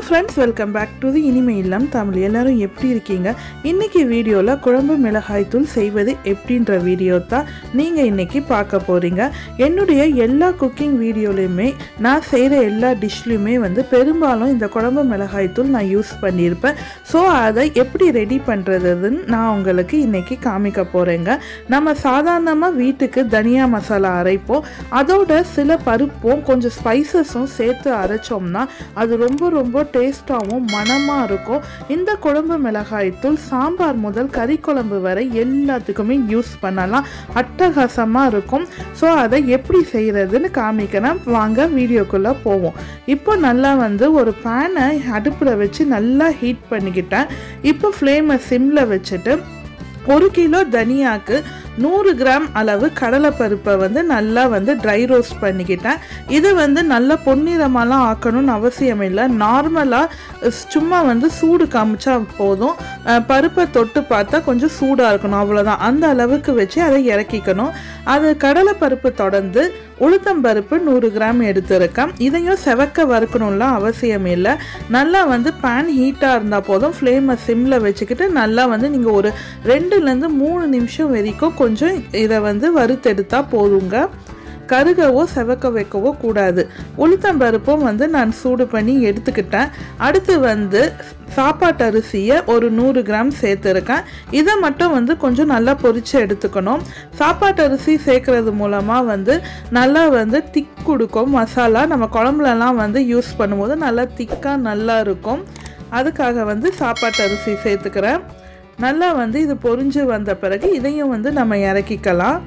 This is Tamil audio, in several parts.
friends welcome back to the இனிமை இல்லம் தமிழ் எல்லாரும் எப்படி இருக்கீங்க இன்னைக்கு வீடியோவில் குழம்பு மிளகாய் தூள் செய்வது எப்படின்ற வீடியோ தான் நீங்கள் இன்னைக்கு பார்க்க போகிறீங்க என்னுடைய எல்லா குக்கிங் வீடியோலையுமே நான் செய்கிற எல்லா டிஷ்லையுமே வந்து பெரும்பாலும் இந்த குழம்பு மிளகாய் தூள் நான் யூஸ் பண்ணியிருப்பேன் ஸோ அதை எப்படி ரெடி பண்ணுறதுன்னு நான் உங்களுக்கு இன்னைக்கு காமிக்க போகிறேங்க நம்ம சாதாரணமாக வீட்டுக்கு தனியா மசாலா அரைப்போம் அதோட சில பருப்பும் கொஞ்சம் ஸ்பைசஸும் சேர்த்து அரைச்சோம்னா அது ரொம்ப ரொம்ப டேஸ்ட்டாகவும் மணமாக இருக்கும் இந்த குழம்பு மிளகாய் தூள் சாம்பார் முதல் கறி குழம்பு வரை எல்லாத்துக்குமே யூஸ் பண்ணலாம் அட்டகாசமாக இருக்கும் ஸோ அதை எப்படி செய்கிறதுன்னு காமிக்கிறேன் வாங்க வீடியோக்குள்ளே போவோம் இப்போ நல்லா வந்து ஒரு பேனை அடுப்பில் வச்சு நல்லா ஹீட் பண்ணிக்கிட்டேன் இப்போ ஃப்ளேமை சிம்மில் வச்சுட்டு ஒரு கிலோ தனியாக்கு நூறு கிராம் அளவு கடலைப்பருப்பை வந்து நல்லா வந்து ட்ரை ரோஸ்ட் பண்ணிக்கிட்டேன் இது வந்து நல்லா பொன்னிறமாலாம் ஆக்கணும்னு அவசியம் இல்லை நார்மலாக சும்மா வந்து சூடு காமிச்சா போதும் அஹ் பருப்பை தொட்டு பார்த்தா கொஞ்சம் சூடாக இருக்கணும் அவ்வளோதான் அந்த அளவுக்கு வச்சு அதை இறக்கிக்கணும் அது கடலைப்பருப்பு தொடர்ந்து உளுத்தம்பருப்பு நூறு கிராம் எடுத்திருக்கேன் இதையும் செவக்க வறுக்கணும்லாம் அவசியம் இல்லை நல்லா வந்து பேன் ஹீட்டாக இருந்தால் போதும் ஃப்ளேமை சிம்மில் வச்சுக்கிட்டு நல்லா வந்து நீங்கள் ஒரு ரெண்டுலேருந்து மூணு நிமிஷம் வரைக்கும் கொஞ்சம் இதை வந்து வறுத்தெடுத்தா போதுங்க கருகவோ செவக்க வைக்கவோ கூடாது உளுத்தம்பருப்பும் வந்து நான் சூடு பண்ணி எடுத்துக்கிட்டேன் அடுத்து வந்து சாப்பாட்டு அரிசியை ஒரு நூறு கிராம் சேர்த்துருக்கேன் இதை மட்டும் வந்து கொஞ்சம் நல்லா பொரித்து எடுத்துக்கணும் சாப்பாட்டு அரிசி சேர்க்கறது மூலமாக வந்து நல்லா வந்து திக் கொடுக்கும் மசாலா நம்ம குழம்புலலாம் வந்து யூஸ் பண்ணும்போது நல்லா திக்காக நல்லா இருக்கும் அதுக்காக வந்து சாப்பாட்டு அரிசி சேர்த்துக்கிறேன் நல்லா வந்து இது பொரிஞ்சு வந்த பிறகு இதையும் வந்து நம்ம இறக்கிக்கலாம்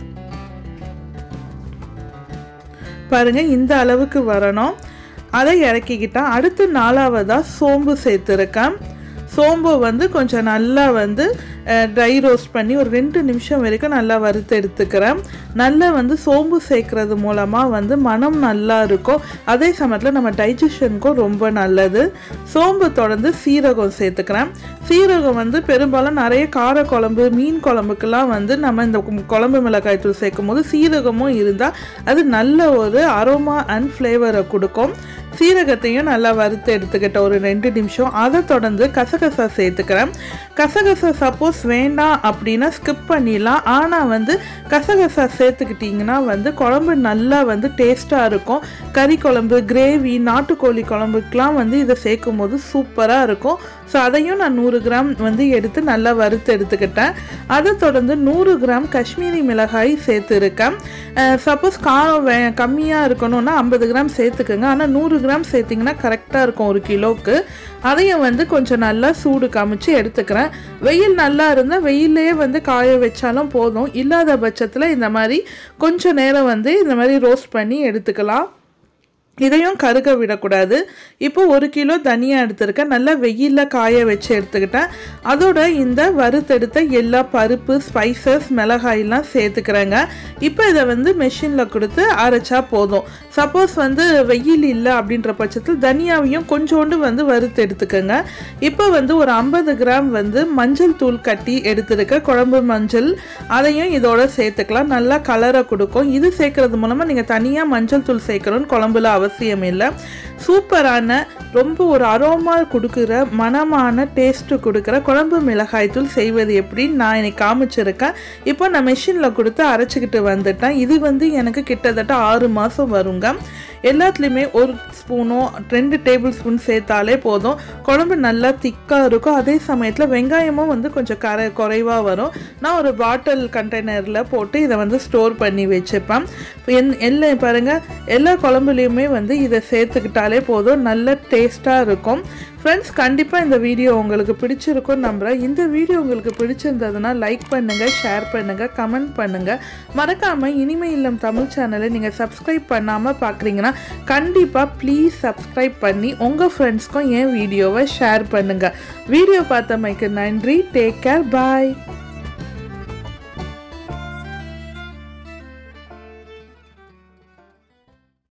பாருங்க இந்த அளவுக்கு வரணும் அதை இறக்கிக்கிட்டா அடுத்து நாலாவதாக சோம்பு சேர்த்துருக்கேன் சோம்பு வந்து கொஞ்சம் நல்லா வந்து ட்ரை ரோஸ்ட் பண்ணி ஒரு ரெண்டு நிமிஷம் வரைக்கும் நல்லா வறுத்து எடுத்துக்கிறேன் நல்லா வந்து சோம்பு சேர்க்கறது மூலமாக வந்து மனம் நல்லா இருக்கும் அதே சமயத்தில் நம்ம டைஜஷனுக்கும் ரொம்ப நல்லது சோம்பு தொடர்ந்து சீரகம் சேர்த்துக்கிறேன் சீரகம் வந்து பெரும்பாலும் நிறைய கார குழம்பு மீன் குழம்புக்கெல்லாம் வந்து நம்ம இந்த குழம்பு மிளகாய் தூள் சேர்க்கும் போது சீரகமும் இருந்தால் அது நல்ல ஒரு அரோமா அண்ட் ஃப்ளேவரை கொடுக்கும் சீரகத்தையும் நல்லா வறுத்து எடுத்துக்கிட்ட ஒரு ரெண்டு நிமிஷம் அதை தொடர்ந்து கசகசா சேர்த்துக்கிறேன் கசகசா சப்போஸ் வேண்டாம் அப்படின்னா ஸ்கிப் பண்ணிடலாம் ஆனால் வந்து கசகசா சேர்த்துக்கிட்டிங்கன்னா வந்து குழம்பு நல்லா வந்து டேஸ்ட்டாக இருக்கும் கறி குழம்பு கிரேவி நாட்டுக்கோழி குழம்புக்கெலாம் வந்து இதை சேர்க்கும் போது சூப்பராக இருக்கும் ஸோ அதையும் நான் நூறு கிராம் வந்து எடுத்து நல்லா வறுத்து எடுத்துக்கிட்டேன் அதை தொடர்ந்து நூறு கிராம் காஷ்மீரி மிளகாய் சேர்த்துருக்கேன் சப்போஸ் காரம் வே கம்மியாக இருக்கணும்னா ஐம்பது கிராம் சேர்த்துக்கோங்க ஆனால் நூறு கிராம் சேர்த்திங்கன்னா கரெக்டாக இருக்கும் ஒரு கிலோவுக்கு அதையும் வந்து கொஞ்சம் நல்லா சூடு காமிச்சு எடுத்துக்கிறேன் வெயில் நல்லா இருந்தால் வெயிலே வந்து காய வச்சாலும் போதும் இல்லாத பட்சத்தில் இந்த மாதிரி கொஞ்சம் நேரம் வந்து இந்த மாதிரி ரோஸ்ட் பண்ணி எடுத்துக்கலாம் இதையும் கருக விடக்கூடாது இப்போ ஒரு கிலோ தனியாக எடுத்திருக்கேன் நல்லா வெயிலில் காய வச்சு எடுத்துக்கிட்டேன் அதோட இந்த வறுத்தெடுத்த எல்லா பருப்பு ஸ்பைசஸ் மிளகாயெல்லாம் சேர்த்துக்கிறேங்க இப்போ இதை வந்து மெஷினில் கொடுத்து அரைச்சா போதும் சப்போஸ் வந்து வெயில் இல்லை அப்படின்ற பட்சத்தில் தனியாவையும் கொஞ்சோண்டு வந்து வறுத்து எடுத்துக்கோங்க இப்போ வந்து ஒரு ஐம்பது கிராம் வந்து மஞ்சள் தூள் கட்டி எடுத்துருக்க குழம்பு மஞ்சள் அதையும் இதோட சேர்த்துக்கலாம் நல்லா கலரை கொடுக்கும் இது சேர்க்கறது மூலமாக நீங்கள் தனியாக மஞ்சள் தூள் சேர்க்கணும்னு குழம்புல அவசியம் இல்லை சூப்பரான ரொம்ப ஒரு அரோமா கொடுக்குற மனமான டேஸ்ட்டு கொடுக்குற குழம்பு மிளகாய் தூள் செய்வது எப்படின்னு நான் எனக்கு காமிச்சிருக்கேன் இப்போ நான் மிஷினில் கொடுத்து அரைச்சிக்கிட்டு வந்துட்டேன் இது வந்து எனக்கு கிட்டத்தட்ட ஆறு மாதம் வருங்க எல்லாத்துலேயுமே ஒரு ஸ்பூனோ ரெண்டு டேபிள் ஸ்பூன் சேர்த்தாலே போதும் குழம்பு நல்லா திக்காக இருக்கும் அதே சமயத்தில் வெங்காயமும் வந்து கொஞ்சம் கரை குறைவாக வரும் நான் ஒரு பாட்டில் கண்டெய்னரில் போட்டு இதை வந்து ஸ்டோர் பண்ணி வச்சுப்பேன் என் எல்லா பாருங்கள் எல்லா குழம்புலேயுமே வந்து இதை சேர்த்துக்கிட்டாலே போதும் நல்ல டேஸ்ட்டாக இருக்கும் ஃப்ரெண்ட்ஸ் கண்டிப்பாக இந்த வீடியோ உங்களுக்கு பிடிச்சிருக்கும்னு நம்புகிறேன் இந்த வீடியோ உங்களுக்கு பிடிச்சிருந்ததுன்னா லைக் பண்ணுங்கள் ஷேர் பண்ணுங்கள் கமெண்ட் பண்ணுங்கள் மறக்காமல் இனிமை இல்லம் தமிழ் சேனலை நீங்கள் சப்ஸ்கிரைப் பண்ணாமல் பார்க்குறீங்கன்னா கண்டிப்பாக ப்ளீஸ் சப்ஸ்கிரைப் பண்ணி உங்கள் ஃப்ரெண்ட்ஸ்க்கும் என் வீடியோவை ஷேர் பண்ணுங்கள் வீடியோ பார்த்தமைக்கு நன்றி டேக் கேர் பாய்